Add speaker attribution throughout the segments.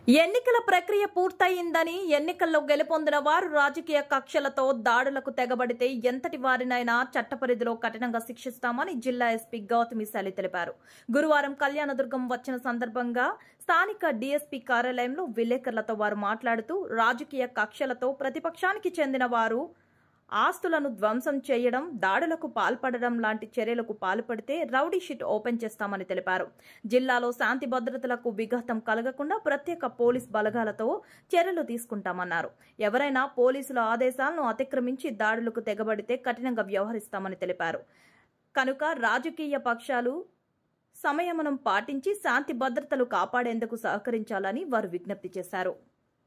Speaker 1: ఎన్నికల ప్రక్రియ పూర్తయిందని ఎన్నికల్లో గెలుపొందిన వారు రాజకీయ కక్షలతో దాడులకు తెగబడితే ఎంతటి వారినైనా చట్టపరిధిలో కఠినంగా శిక్షిస్తామని జిల్లా ఎస్పీ గౌతమి శాలి తెలిపారు గురువారం కళ్యాణదుర్గం వచ్చిన సందర్భంగా స్థానిక డీఎస్పీ కార్యాలయంలో విలేకరులతో వారు మాట్లాడుతూ రాజకీయ కక్షలతో ప్రతిపక్షానికి చెందిన వారు ఆస్తులను ధ్వంసం చేయడం దాడులకు పాల్పడడం లాంటి చర్యలకు పాల్పడితే రౌడీ షీట్ ఓపెన్ చేస్తామని తెలిపారు జిల్లాలో శాంతి భద్రతలకు విఘాతం కలగకుండా ప్రత్యేక పోలీస్ బలగాలతో చర్యలు తీసుకుంటామన్నారు ఎవరైనా పోలీసుల ఆదేశాలను అతిక్రమించి దాడులకు తెగబడితే కఠినంగా వ్యవహరిస్తామని తెలిపారు కనుక రాజకీయ పక్షాలు సంయమనం పాటించి శాంతి భద్రతలు కాపాడేందుకు సహకరించాలని వారు విజ్ఞప్తి చేశారు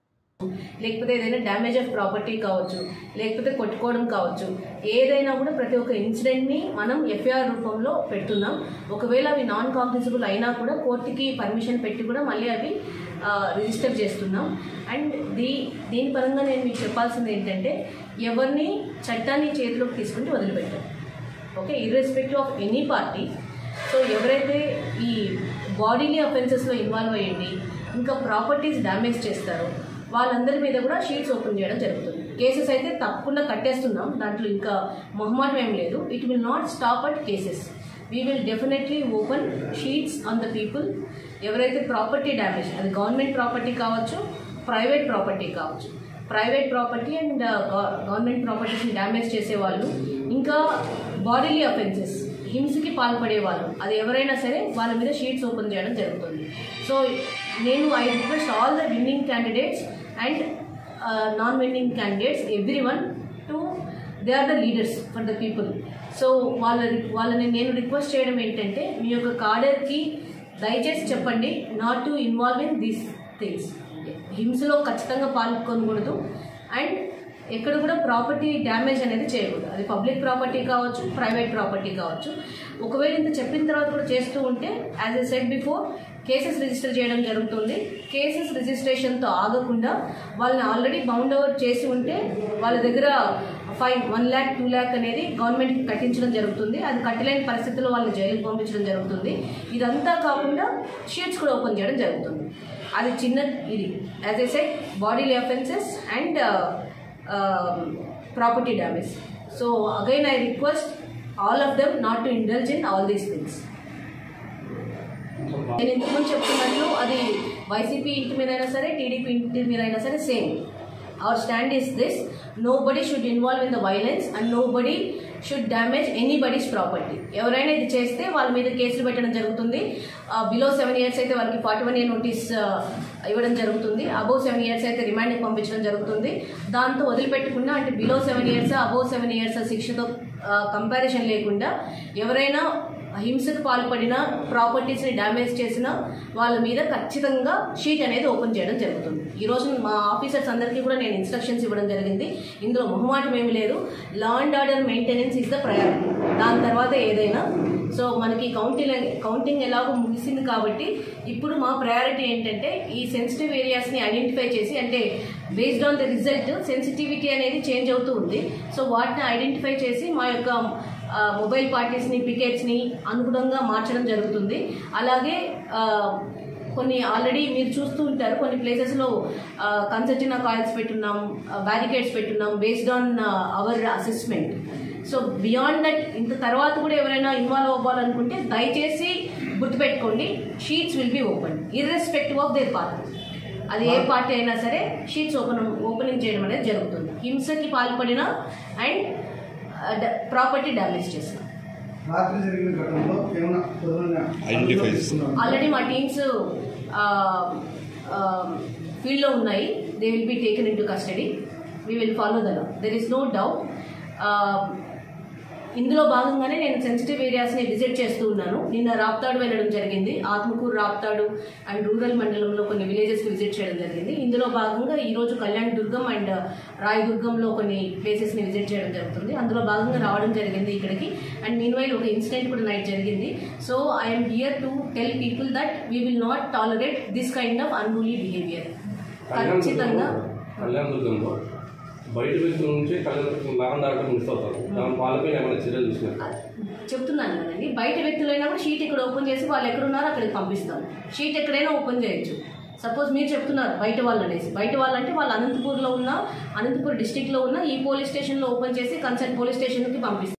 Speaker 2: లేకపోతే ఏదైనా డ్యామేజ్ ఆఫ్ ప్రాపర్టీ కావచ్చు లేకపోతే కొట్టుకోవడం కావచ్చు ఏదైనా కూడా ప్రతి ఒక్క ఇన్సిడెంట్ని మనం ఎఫ్ఐఆర్ రూపంలో పెడుతున్నాం ఒకవేళ అవి నాన్ కాంగ్రెసిబుల్ అయినా కూడా కోర్టుకి పర్మిషన్ పెట్టి కూడా మళ్ళీ అవి రిజిస్టర్ చేస్తున్నాం అండ్ దీ దీని పరంగా నేను మీకు చెప్పాల్సింది ఏంటంటే ఎవరిని చట్టాన్ని చేతిలోకి తీసుకుంటే వదిలిపెట్టాం okay irrespective of any party so ఎవరైతే ఈ బాడీలీ అఫెన్సెస్లో ఇన్వాల్వ్ అయ్యండి ఇంకా ప్రాపర్టీస్ డ్యామేజ్ చేస్తారో వాళ్ళందరి మీద కూడా షీట్స్ ఓపెన్ చేయడం జరుగుతుంది కేసెస్ అయితే తప్పకుండా కట్టేస్తున్నాం దాంట్లో ఇంకా మొహమాటం ఏం లేదు it will not stop at cases we will definitely open sheets on the people ఎవరైతే ప్రాపర్టీ డ్యామేజ్ అది గవర్నమెంట్ ప్రాపర్టీ కావచ్చు ప్రైవేట్ ప్రాపర్టీ కావచ్చు ప్రైవేట్ ప్రాపర్టీ అండ్ గవర్నమెంట్ ప్రాపర్టీస్ని డ్యామేజ్ చేసేవాళ్ళు ఇంకా బాడీలీ అఫెన్సెస్ హింసకి పాల్పడే వాళ్ళు అది ఎవరైనా సరే వాళ్ళ మీద షీట్స్ ఓపెన్ చేయడం జరుగుతుంది సో నేను I request all the winning candidates and non winning candidates every one to they are the leaders for the people so వాళ్ళ వాళ్ళని నేను రిక్వెస్ట్ చేయడం ఏంటంటే మీ యొక్క కార్డర్కి దయచేసి చెప్పండి not to involve in these things హింసలో ఖచ్చితంగా పాల్గొనకూడదు అండ్ ఎక్కడ కూడా ప్రాపర్టీ డ్యామేజ్ అనేది చేయకూడదు అది పబ్లిక్ ప్రాపర్టీ కావచ్చు ప్రైవేట్ ప్రాపర్టీ కావచ్చు ఒకవేళ ఇంత చెప్పిన తర్వాత కూడా చేస్తూ ఉంటే as a set before cases register చేయడం జరుగుతుంది కేసెస్ రిజిస్ట్రేషన్తో ఆగకుండా వాళ్ళని ఆల్రెడీ బౌండ్ ఓవర్ చేసి ఉంటే వాళ్ళ దగ్గర five one lakh two lakh అనేది గవర్నమెంట్కి కట్టించడం జరుగుతుంది అది కట్టలేని పరిస్థితుల్లో వాళ్ళని జైలుకి పంపించడం జరుగుతుంది ఇదంతా కాకుండా షీట్స్ కూడా ఓపెన్ చేయడం జరుగుతుంది అది చిన్న ఇది as a set body offences and property damage so again I request all of them not to indulge in all these things నేను ఇంతకుముందు చెప్తున్నట్లు అది వైసీపీ ఇంటి మీద అయినా సరే టీడీపీ ఇంటి మీద అయినా సరే same our stand is this nobody should involve in the violence and nobody should damage anybody's property ఎవరైనా ఇది చేస్తే వాళ్ళ మీద కేసులు పెట్టడం జరుగుతుంది బిలో సెవెన్ ఇయర్స్ అయితే వాళ్ళకి ఫార్టీ వన్ ఇయర్ నోటీస్ ఇవ్వడం జరుగుతుంది అబోవ్ సెవెన్ ఇయర్స్ అయితే రిమాండ్కి పంపించడం జరుగుతుంది దాంతో వదిలిపెట్టకుండా అంటే below seven years above seven years శిక్షతో కంపారిజన్ లేకుండా ఎవరైనా హింసకు పాల్పడిన ప్రాపర్టీస్ని డ్యామేజ్ చేసిన వాళ్ళ మీద ఖచ్చితంగా షీట్ అనేది ఓపెన్ చేయడం జరుగుతుంది ఈరోజు మా ఆఫీసర్స్ అందరికీ కూడా నేను ఇన్స్ట్రక్షన్స్ ఇవ్వడం జరిగింది ఇందులో మొహమాటం ఏమి లేదు law and order maintenance is the priority దాని తర్వాత ఏదైనా సో మనకి కౌంటింగ్ కౌంటింగ్ ఎలాగో ముగిసింది కాబట్టి ఇప్పుడు మా ప్రయారిటీ ఏంటంటే ఈ సెన్సిటివ్ ఏరియాస్ని ఐడెంటిఫై చేసి అంటే based on the result sensitivity అనేది చేంజ్ అవుతూ ఉంది సో వాటిని ఐడెంటిఫై చేసి మా యొక్క మొబైల్ పార్టీస్ని పికెట్స్ని అనుగుణంగా మార్చడం జరుగుతుంది అలాగే కొన్ని ఆల్రెడీ మీరు చూస్తూ ఉంటారు కొన్ని ప్లేసెస్లో కన్సర్టినా కాయిల్స్ పెట్టున్నాం బ్యారికేడ్స్ పెట్టున్నాం based on our assessment so beyond that ఇంత తర్వాత కూడా ఎవరైనా ఇన్వాల్వ్ అవ్వాలనుకుంటే దయచేసి గుర్తుపెట్టుకోండి sheets will be open irrespective of their party అది ఏ పార్టీ అయినా సరే షీట్స్ ఓపెన్ ఓపెనింగ్ చేయడం అనేది జరుగుతుంది హింసకి పాల్పడిన అండ్ ప్రాపర్టీ డ్యామేజ్ చేసిన
Speaker 3: రాత్రి జరిగిన ఘటనలో ఏమైనా ప్రధానంగా
Speaker 4: Identify చేస్తున్నారు.
Speaker 2: ఆల్రెడీ మా టీమ్స్ ఫీల్డ్లో ఉన్నాయి they will be taken in to custody we will follow the law there is no doubt ఇందులో భాగంగానే నేను సెన్సిటివ్ ఏరియాస్ని విజిట్ చేస్తూ ఉన్నాను నిన్న రాప్తాడు వెళ్ళడం జరిగింది ఆత్మకూరు రాప్తాడు అండ్ రూరల్ మండలంలో కొన్ని విలేజెస్కి విజిట్ చేయడం జరిగింది ఇందులో భాగంగా ఈరోజు కళ్యాణ్ దుర్గం అండ్ రాయదుర్గంలో కొన్ని ప్లేసెస్ని విజిట్ చేయడం జరుగుతుంది అందులో భాగంగా రావడం జరిగింది ఇక్కడికి అండ్ మీన్ వైల్ ఒక ఇన్సిడెంట్ కూడా నైట్ జరిగింది so I'm here to tell people that we will not tolerate this kind of unruly behaviour ఖచ్చితంగా
Speaker 5: కళ్యాణ దుర్గంలో బయట వ్యక్తుల నుంచి కళ్యాణ లాభం దాటం మిస్ అవుతారు దాని వాళ్ళపై ఏమైనా చర్యలు తీసుకున్నారు
Speaker 2: చెప్తున్నాను కదండి బయట వ్యక్తులైనా కూడా షీట్ ఇక్కడ ఓపెన్ చేసి వాళ్ళు ఎక్కడున్నారో అక్కడికి పంపిస్తాం షీట్ ఎక్కడైనా ఓపెన్ చేయొచ్చు సపోజ్ మీరు చెప్తున్నారు బయట వాళ్ళు అనేసి బయట వాళ్ళు అంటే వాళ్ళు అనంతపూర్లో ఉన్న అనంతపూర్ డిస్టిక్లో ఉన్న ఈ పోలీస్ స్టేషన్లో ఓపెన్ చేసి కన్సర్న్ పోలీస్ స్టేషన్కి పంపిస్తారు